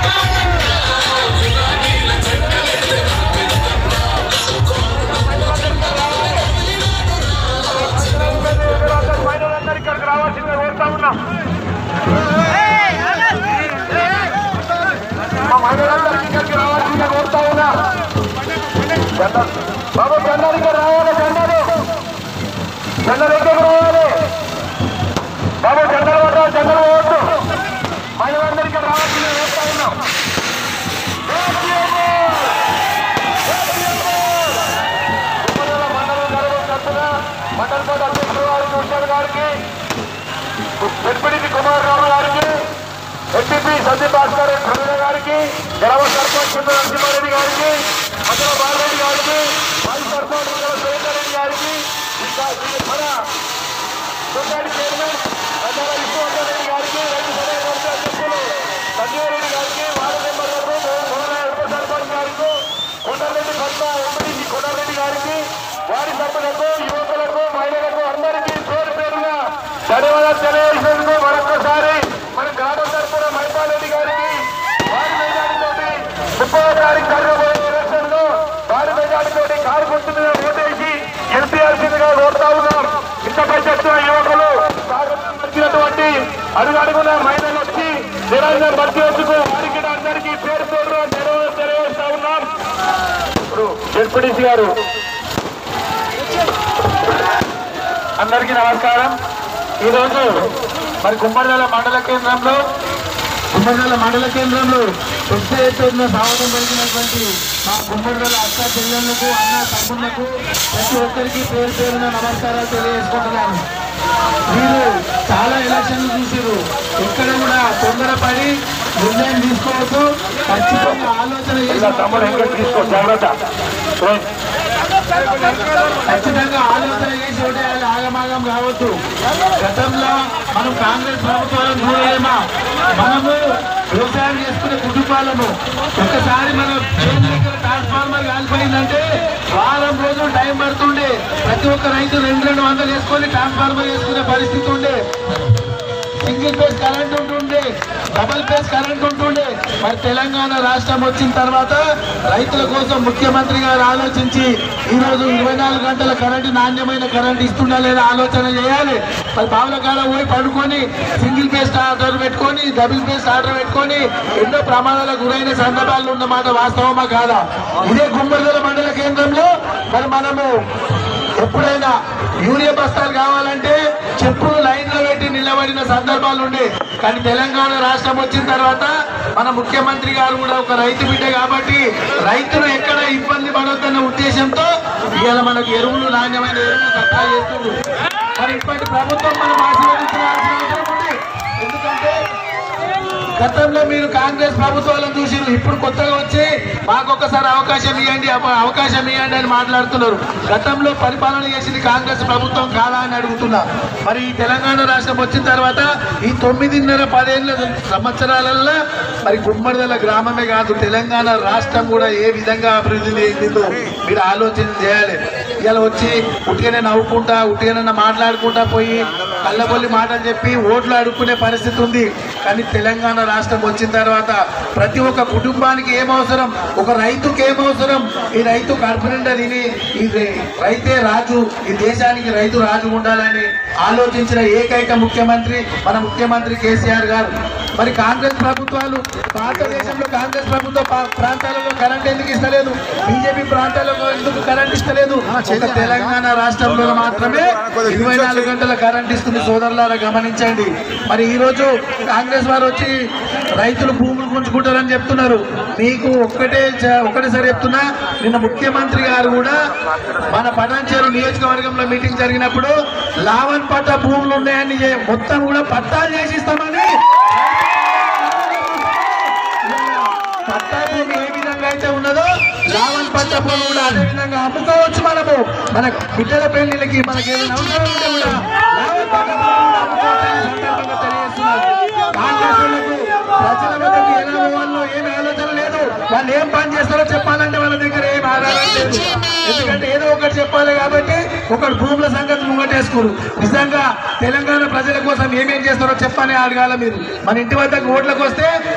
ఇక్కడికి రావాల్సిందే కోరుతా ఉన్నాం మా మహిళలందరికీ ఇక్కడికి రావాల్సిందే కోరుతా ఉన్నా జెండా- బాబు జెండా దగ్గర రావాలి జెండాలు జెండా దగ్గరకు రావాలి బాబు జెండాలు పడ్డా జెండాలు పోవద్దు మహిళలందరికీ రావాల్సిందే కోరుతా ఉన్నాం ఉపజల మండలం జరగడం తరఫున మండల పార్టీ అధ్యక్షుడు గారికి ఉషాల్ గారికి డిప్యూటీ కుమార్ రావు గారికి ఎంపీపీ సందీప్ భాస్కర్ ప్రవీణ గారికి గ్రామ సర్పంచ్ కింద నరసింహారెడ్డి గారికి మండల బాలరెడ్డి గారికి మాజీ సర్పంచ్ మండల సురేందర్ రెడ్డి గారికి ఇంకా ఈ మన సొసైటీ చైర్మన్ మండల విశ్వవర్ధన్ రెడ్డి గారికి రైతు సభ కమిటీ అధ్యక్షులు సంజీవ్ రెడ్డి గారికి వార్డు మెంబర్లకు మొదలైన ఉప సర్పంచ్ గారికి కొండరెడ్డి పట్ల ఎంపీ కొండరెడ్డి గారికి వారి సభ్యులకు యువకులకు మహిళలకు అందరికీ పేరు పేరుగా ధన్యవాదాలు తెలియజేసేందుకు మరొకసారి మన గ్రామ తరఫున మైపాల్ రెడ్డి గారికి వారి మెజార్టీతోటి ముప్పై తారీఖు జరగబోయే ఎలక్షన్ లో వారి మెజార్టీతోటి కారు గుర్తు మీద ఓటేసి గెలిపియాల్సిందిగా కోరుతా ఉన్నాం ఇంతపై చెప్తున్న యువకులు స్వాగతం పలికినటువంటి అడుగడుగున మహిళలు వచ్చి నిరంజన్ భర్తీందుకు వారికి అందరికీ పేరు పేరు ధన్యవాదాలు తెలియజేస్తా ఉన్నాం ఇప్పుడు జడ్పీటీసీ గారు అందరికీ నమస్కారం ఈరోజు మరి కుమ్మరిదల మండల కేంద్రంలో కుమ్మరిదల మండల కేంద్రంలో పెద్ద ఎత్తున స్వాగతం పలికినటువంటి మా కుమ్మరిదల అక్క చెల్లెళ్లకు అన్న తమ్ముళ్లకు ప్రతి ఒక్కరికి పేరు పేరున నమస్కారాలు తెలియజేసుకుంటున్నాను మీరు చాలా ఎలక్షన్లు చూసారు ఎక్కడ కూడా తొందరపడి నిర్ణయం తీసుకోవద్దు ఖచ్చితంగా ఆలోచన చేసి ఖచ్చితంగా ఆలోచన చేసి ఒకటే అది ఆగమాగం కావద్దు గతంలో మనం కాంగ్రెస్ ప్రభుత్వాలను చూడలేమా మనము వ్యవసాయం చేసుకునే కుటుంబాలను ఒకసారి మన చేతి దగ్గర ట్రాన్స్ఫార్మర్ కాలిపోయిందంటే వారం రోజులు టైం పడుతుండే ప్రతి ఒక్క రైతు రెండు రెండు వందలు వేసుకొని ట్రాన్స్ఫార్మర్ వేసుకునే పరిస్థితి ఉండే సింగిల్ ఫేజ్ కరెంట్ ఉంటుండే డబల్ ఫేజ్ కరెంట్ ఉంటుండే మరి తెలంగాణ రాష్ట్రం వచ్చిన తర్వాత రైతుల కోసం ముఖ్యమంత్రి గారు ఆలోచించి ఈ రోజు ఇరవై నాలుగు గంటల కరెంటు నాణ్యమైన కరెంట్ ఇస్తుందా లేదా ఆలోచన చేయాలి మరి బావుల కాడ పోయి పడుకొని సింగిల్ ఫేజ్ ఆర్డర్ పెట్టుకొని డబుల్ ఫేజ్ ఆర్డర్ పెట్టుకొని ఎన్నో ప్రమాదాలకు గురైన సందర్భాలు ఉన్నమాట వాస్తవమా కాదా ఇదే గుమ్మడిదల మండల కేంద్రంలో మరి మనము ఎప్పుడైనా యూరియా బస్తాలు కావాలంటే చెప్పులు లైన్ లో పెట్టి నిలబడిన సందర్భాలు ఉండే కానీ తెలంగాణ రాష్ట్రం వచ్చిన తర్వాత మన ముఖ్యమంత్రి గారు కూడా ఒక రైతు బిడ్డ కాబట్టి రైతులు ఎక్కడ ఇబ్బంది పడొద్దన్న ఉద్దేశంతో ఇవాళ మనకు ఎరువులు నాణ్యమైన ఎరువులు సప్లై చేస్తుంది మరి ఇప్పటి ప్రభుత్వం మనం ఆశీర్వదించాల్సిన అవసరం ఉంది ఎందుకంటే గతంలో మీరు కాంగ్రెస్ ప్రభుత్వాలను చూసి ఇప్పుడు కొత్తగా వచ్చి మాకు ఒకసారి అవకాశం ఇవ్వండి అవ- అవకాశం ఇవ్వండి అని మాట్లాడుతున్నారు గతంలో పరిపాలన చేసింది కాంగ్రెస్ ప్రభుత్వం కాదా అని అడుగుతున్నా మరి ఈ తెలంగాణ రాష్ట్రం వచ్చిన తర్వాత ఈ తొమ్మిదిన్నర పదేళ్ళ సంవత్సరాలలో మరి గుమ్మడిదల గ్రామమే కాదు తెలంగాణ రాష్ట్రం కూడా ఏ విధంగా అభివృద్ధి చెందిందో మీరు ఆలోచన చేయాలి ఇలా వచ్చి ఉట్టిగానే నవ్వుకుంటా ఉట్టిగానే మాట్లాడుకుంటా పోయి కళ్ళబొల్లి మాటలు చెప్పి ఓట్లు అడుక్కునే పరిస్థితి ఉంది కానీ తెలంగాణ రాష్ట్రం వచ్చిన తర్వాత ప్రతి ఒక్క కుటుంబానికి ఏం అవసరం ఒక రైతుకి ఏం అవసరం ఈ రైతు కడుపు నిండా తిని ఈ రై- రైతే రాజు ఈ దేశానికి రైతు రాజు ఉండాలని ఆలోచించిన ఏకైక ముఖ్యమంత్రి మన ముఖ్యమంత్రి కేసీఆర్ గారు మరి కాంగ్రెస్ ప్రభుత్వాలు భారతదేశంలో కాంగ్రెస్ ప్రభుత్వ పా- ప్రాంతాలలో కరెంట్ ఎందుకు ఇస్తలేదు బీజేపీ ప్రాంతాలలో ఎందుకు కరెంట్ ఇస్తలేదు ఒక తెలంగాణ రాష్ట్రంలో మాత్రమే ఇరవై నాలుగు గంటల కరెంట్ ఇస్తుంది సోదరులారా గమనించండి మరి ఈ రోజు కాంగ్రెస్ వారు వచ్చి రైతులు భూములు గుంజుకుంటారని చెప్తున్నారు మీకు ఒక్కటే చ- ఒకటేసారి చెప్తున్నా నిన్న ముఖ్యమంత్రి గారు కూడా మన పటాన్చేరు నియోజకవర్గంలో మీటింగ్ జరిగినప్పుడు లావన్ పట్ట భూములు ఉన్నాయని చె- మొత్తం కూడా పట్టాలు చేసిస్తామని పట్టా భూమి ఏ విధంగా అయితే ఉన్నదో లావన్ పట్ట భూమి కూడా అదే విధంగా అమ్ముకోవచ్చు మనము మన బిడ్డల పెళ్లిళ్ళకి మనకి ఏదైనా అవసరం ఉంటే కూడా లావన్ పట్ట భూమి కూడా అమ్ముకోవచ్చని సందర్భంగా తెలియజేస్తున్నారు. కాంగ్రెస్ వాళ్ళకు ప్రజల వద్దకు ఎలా పోవాలో ఏమి ఆలోచన లేదు వాళ్ళు ఏం పని చేస్తారో చెప్పాలంటే వాళ్ళ దగ్గర ఏం ఆధారం లేదు ఎందుకంటే ఏదో ఒకటి చెప్పాలి కాబట్టి ఒకటి భూముల సంగతి ముంగటేసుకోరు నిజంగా తెలంగాణ ప్రజల కోసం ఏమేం చేస్తారో చెప్పని అడగాల మీరు మన ఇంటి వద్దకు ఓట్లకు వస్తే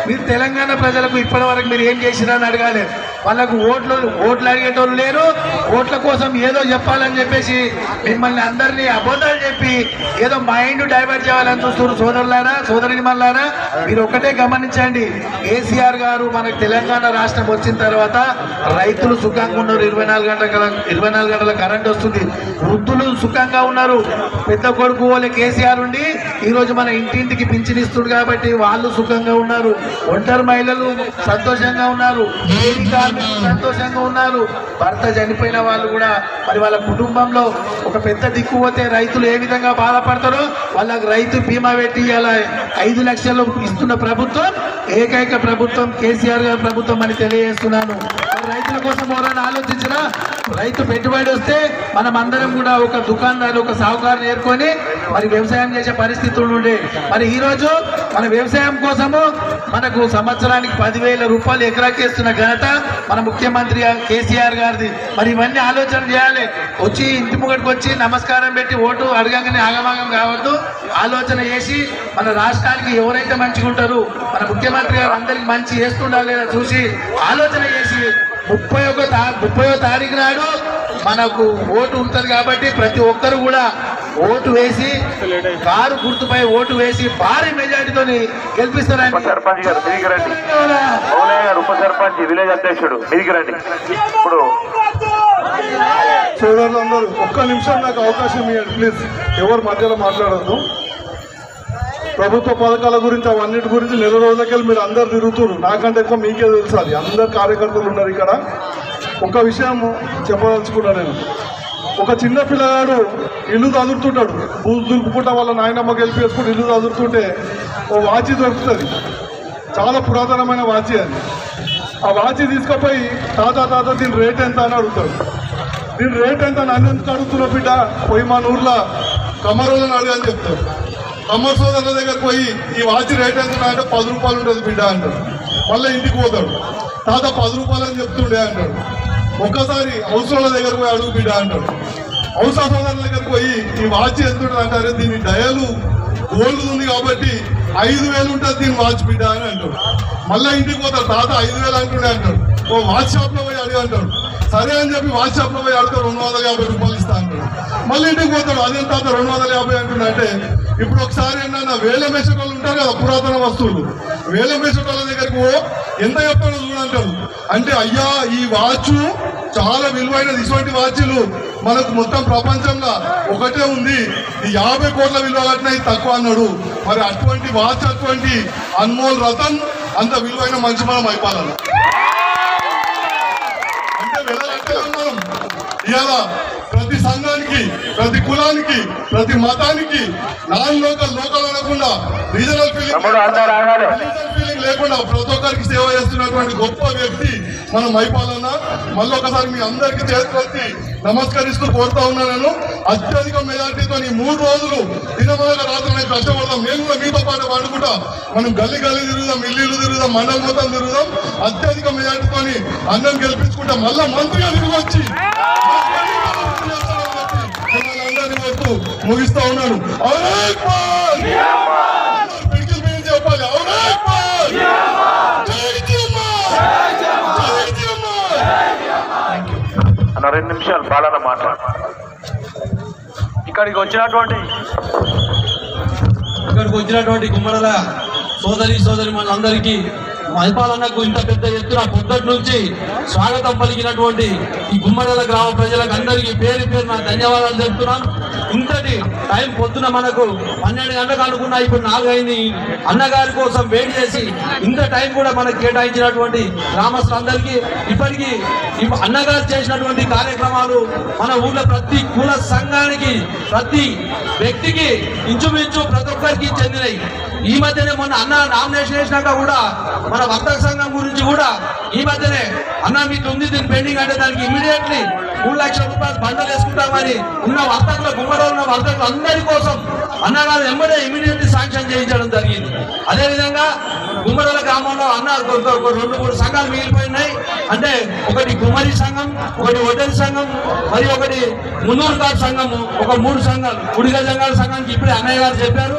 మీరు తెలంగాణ ప్రజలకు ఇప్పటి వరకు మీరు ఏం చేసినా అని అడగాలి వాళ్ళకు ఓట్లు ఓట్లు అడిగేటోళ్ళు లేరు ఓట్ల కోసం ఏదో చెప్పాలని చెప్పేసి మిమ్మల్ని అందరినీ అబద్ధాలు చెప్పి ఏదో మైండ్ డైవర్ట్ చేయాలని చూస్తున్నారు సోదరులారా సోదరుని మళ్ళారా మీరు ఒకటే గమనించండి కేసీఆర్ గారు మనకు తెలంగాణ రాష్ట్రం వచ్చిన తర్వాత రైతులు సుఖంగా ఉన్నారు ఇరవై నాలుగు గంటల ఇరవై నాలుగు గంటల కరెంట్ వస్తుంది వృద్ధులు సుఖంగా ఉన్నారు పెద్ద కొడుకు వాళ్ళ కేసీఆర్ ఉండి ఈ రోజు మన ఇంటింటికి పింఛనిస్తుడు కాబట్టి వాళ్ళు సుఖంగా ఉన్నారు ఒంటరి మహిళలు సంతోషంగా ఉన్నారు లేడీ కార్మికులు సంతోషంగా ఉన్నారు భర్త చనిపోయిన వాళ్ళు కూడా మరి వాళ్ళ కుటుంబంలో ఒక పెద్ద దిక్కు పోతే రైతులు ఏ విధంగా బాధపడతారో వాళ్ళకి రైతు బీమా పెట్టి అలా ఐదు లక్షలు ఇస్తున్న ప్రభుత్వం ఏకైక ప్రభుత్వం కేసీఆర్ గారి ప్రభుత్వం అని తెలియజేస్తున్నాను మరి రైతుల కోసం ఎవరైనా ఆలోచించినా రైతు పెట్టుబడి వస్తే మనం అందరం కూడా ఒక దుకాణాలు ఒక సాహుకారుని ఏర్కొని మరి వ్యవసాయం చేసే పరిస్థితులు ఉండే మరి ఈ రోజు మన వ్యవసాయం కోసము మనకు సంవత్సరానికి పదివేల రూపాయలు ఎకరాకేస్తున్న ఘనత మన ముఖ్యమంత్రి కేసీఆర్ గారిది మరి ఇవన్నీ ఆలోచన చేయాలి వచ్చి ఇంటి ముంగడికి వచ్చి నమస్కారం పెట్టి ఓటు అడగగానే ఆగమాగం కావద్దు ఆలోచన చేసి మన రాష్ట్రానికి ఎవరైతే మంచిగా ఉంటారు మన ముఖ్యమంత్రి గారు అందరికి మంచి చేస్తుండాలి లేదా చూసి ఆలోచన చేసి ముప్పై ఒక తా ముప్పయో తారీఖు నాడు మనకు ఓటు ఉంటుంది కాబట్టి ప్రతి ఒక్కరు కూడా ఓటు వేసి కారు గుర్తుపై ఓటు వేసి భారీ మెజార్టీతో గెలిపిస్తారని ఉప సర్పంచ్ గారు మీదికి రండి మౌలయ్య గారు ఉప సర్పంచ్ విలేజ్ అధ్యక్షుడు మీదికి రండి ఇప్పుడు సోదరులందరూ ఒక్క నిమిషం నాకు అవకాశం ఇవ్వండి ప్లీజ్ ఎవరు మధ్యలో మాట్లాడద్దు ప్రభుత్వ పథకాల గురించి అవన్నిటి గురించి నెల రోజులకెళ్ళి మీరు అందరు తిరుగుతున్నారు నాకంటే ఎక్కువ మీకే తెలుసు అది అందరు కార్యకర్తలు ఉన్నారు ఇక్కడ ఒక విషయం చెప్పదలుచుకున్నా నేను ఒక చిన్న పిల్లగాడు ఇల్లు చదువుతుంటాడు బూజు దులుపుకుంటా వాళ్ళ నాయనమ్మ గెలిపి వేసుకుంటూ ఇల్లు చదువుతుంటే ఓ వాచి దొరుకుతుంది చాలా పురాతనమైన వాచి అది ఆ వాచి తీసుకుపోయి తాత తాత దీని రేట్ ఎంత అని అడుగుతాడు దీని రేట్ ఎంత నన్ను ఎందుకు అడుగుతున్నావు బిడ్డ పోయి మా ఊర్లో కమ్మరోళ్ళని అడగని చెప్తాడు కమ్మర్ సోదరుల దగ్గరకు పోయి ఈ వాచ్ రేట్ ఎంత అంటే పది రూపాయలు ఉంటుంది బిడ్డ అంటాడు మళ్ళీ ఇంటికి పోతాడు తాత పది రూపాయలు అని చెప్తుండే అంటాడు ఒక్కసారి అవసరాల దగ్గరకు పోయి అడుగు బిడ్డ అంటాడు అవసర సోదరుల దగ్గరకు పోయి ఈ వాచ్ ఎంత ఉంటుంది అంటారు దీని డయలు గోల్డ్ ఉంది కాబట్టి ఐదు వేలు ఉంటుంది దీని వాచ్ బిడ్డ అని అంటాడు మళ్ళీ ఇంటికి పోతాడు తాత ఐదు వేలు అంటుండే అంటాడు ఓ వాచ్ షాప్ లో పోయి అడిగి అంటాడు సరే అని చెప్పి వాచ్ షాప్ లో పోయి అడిగితే రెండు వందల యాభై రూపాయలు ఇస్తా అంటాడు మళ్ళీ ఇంటికి పోతాడు అదేం తాత రెండు వందల యాభై అంటుండే అంటే ఇప్పుడు ఒకసారి ఏంటన్నా వేల మేషకాలు ఉంటారు కదా పురాతన వస్తువులు వేల మేషకాల దగ్గరికి పో ఎంత చెప్తాడో చూడంటాడు అంటే అయ్యా ఈ వాచ్ చాలా విలువైనది ఇటువంటి వాచ్లు మనకు మొత్తం ప్రపంచంలో ఒకటే ఉంది ఈ యాభై కోట్ల విలువ కట్టిన ఇది తక్కువ అన్నాడు మరి అటువంటి వాచ్ అటువంటి అన్మోల్ రతన్ అంత విలువైన మనిషి మనం అయిపోవాలి అంటే వెళ్ళగట్టలేం మనం ఇవాళ ప్రతి సంఘానికి ప్రతి కులానికి ప్రతి మతానికి నాన్ లోకల్ లోకల్ అనకుండా రీజనల్ తమ్ముడు అందరూ ఆగాలి. రీజనల్ ఫీలింగ్ లేకుండా ప్రతి ఒక్కరికి సేవ చేస్తున్నటువంటి గొప్ప వ్యక్తి మనం అయిపోవాలన్న మళ్ళీ ఒకసారి మీ అందరికి చేతులెత్తి నమస్కరిస్తూ కోరుతా ఉన్నా నేను అత్యధిక మెజార్టీతో ఈ మూడు రోజులు దినమనక రాత్రి కష్టపడతాం నేను కూడా మీతో పాటు పండుకుంటా మనం గల్లీ గల్లీ తిరుగుదాం ఇల్లు తిరుగుదాం మండలం మొత్తం తిరుగుదాం అత్యధిక మెజార్టీతో అన్నం గెలిపించుకుంటా మళ్ళా మంత్రిగా తిరిగి వచ్చి మిమ్మల్ని అందరినీ కోరుతూ ముగిస్తా ఉన్నాను ఔరంగ్ బాద్! పిడికిల్ మీద చెప్పాలి ఔరంగ్ బాద్! జై జగన్నాథ్! జై జగన్నాథ్! అన్న రెండు నిమిషాలు బాలన్న మాట్లాడు ఇక్కడికి వచ్చినటువంటి ఇక్కడికి వచ్చినటువంటి గుమ్మడల సోదరి సోదరి మనందరికీ మహిపాలన్నకు ఇంత పెద్ద ఎత్తున పొద్దుటి నుంచి స్వాగతం పలికినటువంటి ఈ గుమ్మడల గ్రామ ప్రజలకు అందరికీ పేరు పేరు నా ధన్యవాదాలు చెప్తున్నాను ఇంతటి టైం పొద్దున మనకు పన్నెండు గంటలకు అనుకున్నా ఇప్పుడు నాలుగైంది అన్నగారి కోసం వెయిట్ చేసి ఇంత టైం కూడా మనకు కేటాయించినటువంటి గ్రామస్తులందరికీ ఇప్పటికీ ఈ అన్నగారు చేసినటువంటి కార్యక్రమాలు మన ఊళ్ళో ప్రతి కుల సంఘానికి ప్రతి వ్యక్తికి ఇంచుమించు ప్రతి ఒక్కరికి చెందినవి ఈ మధ్యనే మొన్న అన్న నామినేషన్ వేసినాక కూడా మన వర్తక సంఘం గురించి కూడా ఈ మధ్యనే అన్న మీకు ఉంది దీని పెండింగ్ అంటే దానికి ఇమీడియట్లీ మూడు లక్షల రూపాయలు బండలు వేసుకుంటామని ఉన్న వర్తకుల గుమ్మలో ఉన్న వర్తకులు అందరి కోసం అన్నగారు వెంబడే ఇమీడియట్లీ శాంక్షన్ చేయించడం జరిగింది అదే విధంగా గుమ్మడల గ్రామంలో అన్నారు కొ- కొ- కొ- రెండు మూడు సంఘాలు మిగిలిపోయినాయి అంటే ఒకటి కుమరి సంఘం ఒకటి ఒడ్డరి సంఘం మరి ఒకటి మున్నూరు కాపు సంఘము ఒక మూడు సంఘాలు కుడిగ సంఘాల సంఘానికి ఇప్పుడే అన్నయ్య గారు చెప్పారు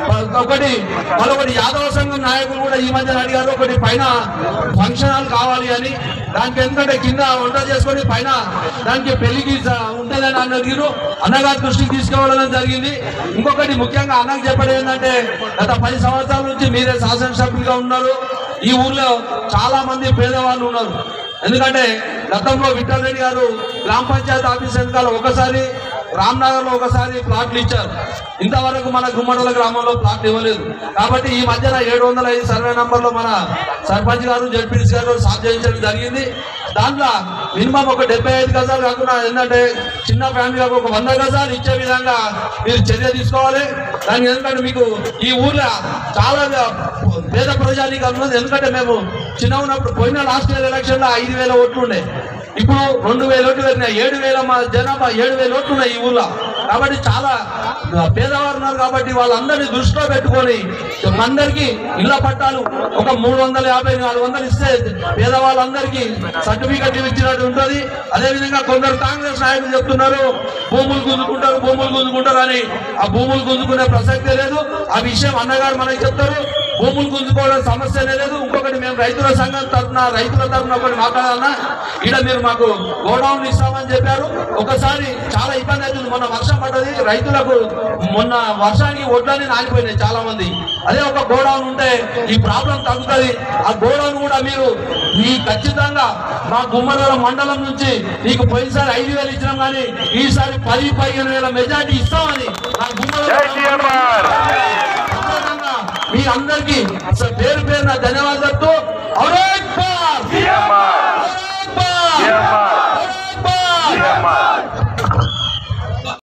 ఒకటి మరొకటి యాదవ సంఘం నాయకులు కూడా ఈ మధ్యన అడిగారు ఒకటి పైన ఫంక్షన్ హాల్ కావాలి అని దానికి ఎందుకంటే కింద వంట చేసుకొని పైన దానికి పెళ్లికి స- ఉంటుందని అని అడిగారు అన్నగారి దృష్టికి తీసుకువెళ్ళడం జరిగింది ఇంకొకటి ముఖ్యంగా అన్నకు చెప్పడం ఏంటంటే గత పది సంవత్సరాల నుంచి మీరే శాసనసభ్యులుగా ఉన్నారు ఈ ఊర్లో చాలా మంది పేదవాళ్ళు ఉన్నారు ఎందుకంటే గతంలో విఠల్ రెడ్డి గారు గ్రామ పంచాయతీ ఆఫీస్ వెనకాల ఒకసారి రామ్నగర్ లో ఒకసారి ప్లాట్లు ఇచ్చారు ఇంతవరకు మన గుమ్మడల గ్రామంలో ప్లాట్లు ఇవ్వలేదు కాబట్టి ఈ మధ్యన ఏడు వందల ఐదు సర్వే నంబర్లో మన సర్పంచ్ గారు జడ్పీడీసీ గారు సాధ్ చేయించడం జరిగింది దాంట్లో మినిమం ఒక డెబ్బై ఐదు గజాలు కాకుండా ఏంటంటే చిన్న ఫ్యామిలీలకు ఒక వంద గజాలు ఇచ్చే విధంగా మీరు చర్య తీసుకోవాలి దానికి ఎందుకంటే మీకు ఈ ఊర్లో చాలా పేద ప్రజానికి ఉన్నది ఎందుకంటే మేము చిన్న ఉన్నప్పుడు పోయిన లాస్ట్ ఇయర్ ఎలక్షన్ లో ఐదు వేల ఓట్లు ఉండే ఇప్పుడు రెండు వేల ఓట్లు పెరిగినాయి ఏడు వేల మా జనాభా ఏడు వేల ఓట్లు ఉన్నాయి ఈ ఊర్లో కాబట్టి చాలా పేదవారు ఉన్నారు కాబట్టి వాళ్ళందరినీ దృష్టిలో పెట్టుకొని అందరికీ ఇళ్ల పట్టాలు ఒక మూడు వందల యాభై నాలుగు వందలు ఇస్తే పేదవాళ్ళందరికీ సర్టిఫికెట్ ఇచ్చినట్టు ఉంటుంది అదేవిధంగా కొందరు కాంగ్రెస్ నాయకులు చెప్తున్నారు భూములు గుంజుకుంటారు భూములు గుంజుకుంటారు అని ఆ భూములు గుంజుకునే ప్రసక్తే లేదు ఆ విషయం అన్నగారు మనకి చెప్తారు భూములు గుంజుకోవడం సమస్యనే లేదు ఇంకొకటి మేము రైతుల సంఘం తరఫున రైతుల తరఫున ఒకటి మాట్లాడాలన్నా ఇక్కడ మీరు మాకు గోడౌన్లు ఇస్తామని చెప్పారు ఒకసారి చాలా ఇబ్బంది అవుతుంది మొన్న వర్షం పడ్డది రైతులకు మొన్న వర్షానికి వడ్లని నానిపోయినాయి చాలా మంది అదే ఒక గోడౌన్ ఉంటే ఈ ప్రాబ్లం తగ్గుతుంది ఆ గోడౌన్ కూడా మీరు మీ ఖచ్చితంగా మా గుమ్మల మండలం నుంచి నీకు పోయినసారి ఐదు వేలు ఇచ్చినాం కానీ ఈసారి పది పదిహేను వేల మెజార్టీ ఇస్తామని మా జై సీఎంఆర్ గుమ్మల మీ అందరికీ అసలు పేరు పేరున ధన్యవాదాలు చెప్తూ